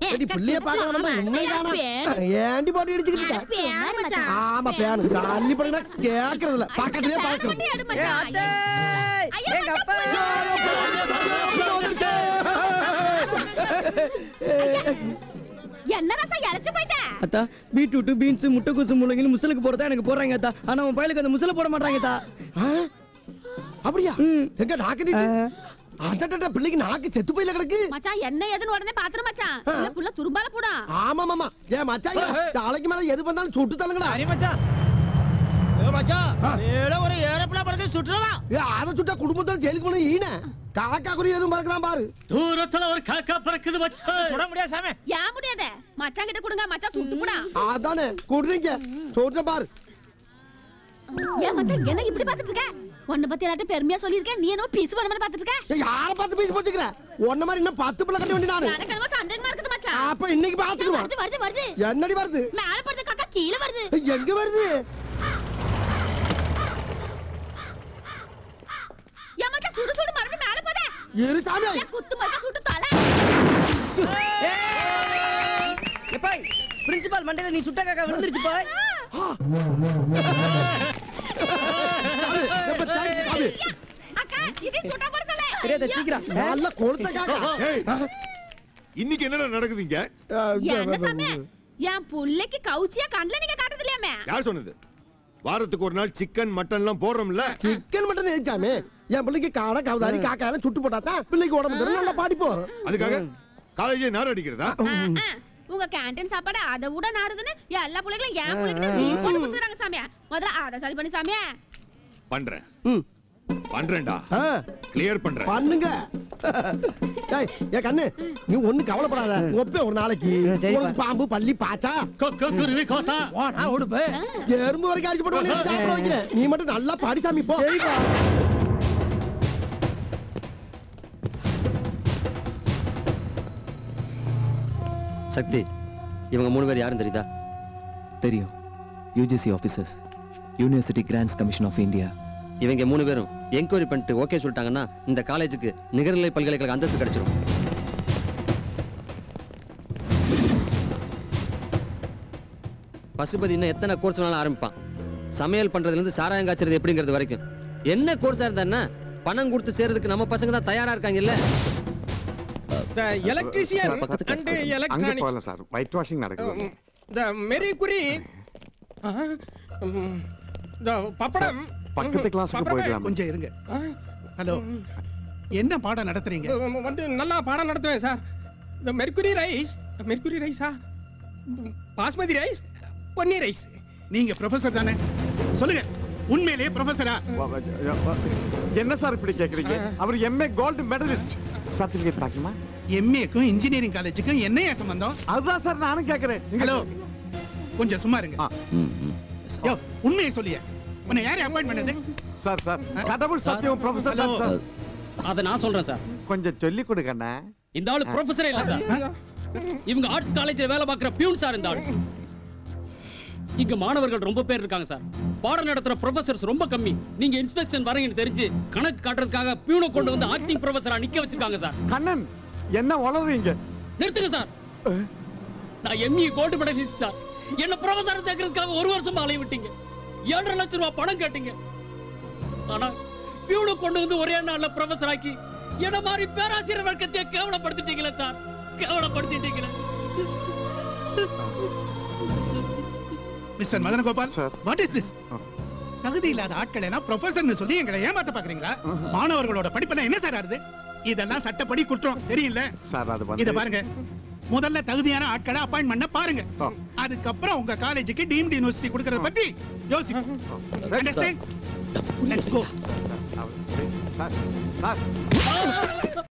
ஏடி பிள்ளைய பார்க்க வந்தா இன்னும் காணோம் ஏண்டி போட்டு இடிச்சுக்கிட்டு இருக்க? பேன் மச்சான். ஆமா பேனு கள்ளி படுங்க கேக்குறது இல்ல பக்கத்துலயே பாக்குறது வண்டி எடு மச்சான். ஐயா, எங்க அப்பா என்ன ரசா இழைச்சு போயிட்ட அத்தா பீட்ரூட் பீன்ஸ் முட்டைக்கோசு முள்ளங்கின்னு முசலுக்கு போறதா எனக்கு போடுறாங்க அத்தா ஆனா உன் பயலுக்கு அந்த முசல போட மாட்டாங்க அத்தா ஆ? அப்படியா ம். எங்க நாக்கு நீட்டு அடடட பிள்ளைக்கு நாக்கு செத்து போயில கிடக்கு மச்சான் என்ன ஏதுன்னு உடனே பாத்துரு மச்சான் இல்ல புள்ள துரும்பால போடா ஆமா மாமா ஏன் மச்சான் தலைக்கு மேல எது வந்தாலும் சுட்டு தள்ளுங்கடா சரி மச்சான் ஏ மச்சான் ஏடா ஒரு ஏரோப்ளேன் பறக்க சுற்றுவா ஏ அதை சுட்டா குடும்பத்துல ஜெயிலுக்கு போன ஈன காக்கா குறி எதுவும் மறக்கலாம் பாரு தூரத்துல ஒரு காக்கா பறக்குது மச்சான் சுட முடியாது சாமி ஏன் முடியாத மச்சான் கிட்ட கொடுங்க மச்சான் சுட்டு போடா அதானே கொடுறீங்க சொல்ற பாரு ஏன் மச்சான் என்ன இப்படி பாத்துட்டு இருக்க உன்னை பத்தி எல்லாத்தையும் பெருமையா சொல்லியிருக்கேன் நீ என்ன பீஸ் பண்ண மாதிரி பாத்துட்டு இருக்க ஏய், யார பார்த்து பேசி போச்சுக்கிற உன்ன மாதிரி இன்னும் பத்து பிள்ளை கட்ட வேண்டிய நானு எனக்கு என்னமோ சந்தேகமா இருக்குது மச்சான் அப்ப இன்னைக்கு பாத்துக்குவோம் வருது வருது வருது என்னடி வருது மேல படுத்த காக்கா கீழே வருது ஏய், எங்க வருது ஏன் மச்சான் சுடு சுடு மறுபடியும் மேல போதே இரு சாமி ஏன் குத்து மச்சான் சுட்டு தலை எப்பாய் பிரின்சிபால் மண்டையில நீ சுட்ட காக்கா விழுந்துருச்சு பாய் எப்ப தேங்க்ஸ் சாமி அக்கா இது சுட்ட போற சொல்ல தெரியாத சீக்கிரம் நல்ல கொளுத்த காக்கா ஏய், இன்னைக்கு என்னடா நடக்குதுங்க என்ன சாமி என் புள்ளைக்கு கவுச்சியா கண்ணுல நீங்க காட்டுறது இல்லையாமே யார் சொன்னது வாரத்துக்கு ஒரு நாள் சிக்கன் மட்டன் எல்லாம் போடுறோம்ல சிக்கன் மட்டன் எதுக்காமே என் பிள்ளைக்கு காடை கவுதாரி காக்கா எல்லாம் சுட்டு போட்டா தான் பிள்ளைக்கு உடம்பு தரும் நல்லா படிப்பு வரும் அதுக்காக காலேஜே நார் அடிக்கிறதா ஆ, ஆ. உங்க கேண்டீன் சாப்பாடு அதை விட நாறுதுன்னு எல்லா பிள்ளைகளும் என் பிள்ளைக்கு நீங்க போட்டு கொடுத்துறாங்க சாமியா முதல்ல அதை சரி பண்ணி சாமியா பண்றேன் ம். பண்றேன்டா ஆ, கிளியர் பண்றேன் பண்ணுங்க ஏய் ஏன் கண்ணு நீ ஒண்ணு கவலைப்படாத ஒப்பே ஒரு நாளைக்கு சரிப்பா. உனக்கு பாம்பு பள்ளி பாச்சா கொக்கு குருவி கோத்தா ஓடா ஓடுப்பு எறும்பு வரைக்கும் அடிச்சு போட்டு உன்னை சாப்பிட வைக்கிறேன் நீ மட்டும் நல்லா பாடி சாமி போ சக்தி இவங்க மூணு பேர் யாரும் தெரியுதா தெரியும் UGC officers university grants commission of India இவங்க மூணு பேரும் என்கொயரி பண்ணிட்டு ஓகே சொல்லிட்டாங்கன்னா இந்த காலேஜுக்கு நிகர்நிலை பல்கலைக்கழக அந்தஸ்து கிடைச்சிரும் பசுபதி இன்னும் எத்தனை கோர்ஸ் வேணாலும் ஆரம்பிப்பான் சமையல் பண்றதுல இருந்து சாராயம் காய்ச்சறது எப்படிங்கிறது வரைக்கும் என்ன கோர்ஸா இருந்தா என்ன பணம் கொடுத்து சேர்றதுக்கு நம்ம பசங்க தான் தயாரா இருக்காங்கல்ல எலக்ட்ரிஷியன் பக்கத்து அண்ட் class அங்க எலக்ட்ரானிக்ஸ் போகலாம் சார் ஒயிட் வாஷிங் நடக்குது இந்த மெரி குறி இந்த பப்படம் பக்கத்து கிளாஸுக்கு பப்படமே. போயிடலாம் கொஞ்சம் இருங்க ஆ, ஹலோ என்ன பாடம் நடத்துறீங்க வந்து நல்லா பாடம் நடத்துவேன் சார் இந்த மெர்குரி ரைஸ் மெர்குரி ரைஸா பாஸ்மதி ரைஸ் பொன்னி ரைஸ் நீங்க ப்ரொஃபசர் தானே சொல்லுங்க உண்மையிலேயே ப்ரொஃபசரா என்ன சார் இப்படி கேக்குறீங்க அவர் எம்ஏ கோல்டு மெடலிஸ்ட் சர்டிபிகேட் பாக்கணுமா எம்ஏக்கும் இன்ஜினியரிங் காலேஜுக்கும் என்னைய சம்பந்தம் அதுதான் சார் நானும் கேக்குறேன் ஹலோ கொஞ்சம் சும்மா இருங்க ஆ. யோ உண்மையை சொல்லிய உன்னை யாரு அப்பாயிண்ட் பண்ணது சார் சார் கடவுள் சத்தியம் ப்ரொஃபசர் தான் சார் அதை நான் சொல்றேன் சார் கொஞ்சம் சொல்லி கொடுக்கண்ணா இந்த ஆளு ப்ரொஃபஸரே இல்ல சார் இவங்க ஆர்ட்ஸ் காலேஜ்ல வேலை பார்க்குற பியூன் சார் இந்த ஆளு இங்க மாணவர்கள் ரொம்ப பேர் இருக்காங்க சார் பாடம் நடத்துற ப்ரொஃபசர்ஸ் ரொம்ப கம்மி நீங்க இன்ஸ்பெக்ஷன் வரீங்கன்னு தெரிஞ்சு கணக்கு காட்டுறதுக்காக பியூனை கொண்டு வந்து ஆக்டிங் ப்ரொஃபஸரா நிக்க வச்சிருக்காங்க சார் கண்ணன் என்ன வளர்றீங்க நிறுத்துங்க சார் நான் எம்இ கோல்டு மெடலிஸ்ட் சார் என்ன ப்ரொஃபஸர் சேர்க்கறதுக்காக ஒரு வருஷமா அலைய விட்டீங்க ஏழரை லட்சம் ரூபாய் பணம் கேட்டீங்க ஆனா பியூனை கொண்டு வந்து ஒரே நாள்ல ப்ரொஃபஸர் ஆக்கி என்ன மாதிரி பேராசிரியர் வர்க்கத்தையே கேவலப்படுத்திட்டீங்களே சார் கேவலப்படுத்திட்டீங்களே mister Madana Gopal Sir. What is this தகுதி இல்லாத ஆட்கள் எல்லாம் ப்ரொஃபசர்னு சொல்லி எங்களை ஏமாத்த பாக்குறீங்களா மாணவர்களோட படிப்புனா என்ன சார் ஆறுது இதெல்லாம் சட்டப்படி குற்றம் தெரியல சார் அது இத வந்து பாருங்க முதல்ல தகுதியான ஆட்களை அப்பாயிண்ட் பண்ண பாருங்க ஆ. அதுக்கப்புறம் உங்க காலேஜுக்கு டீம்டு யூனிவர்சிட்டி கொடுக்கறத பத்தி யோசிப்போம் understand let's go sir sir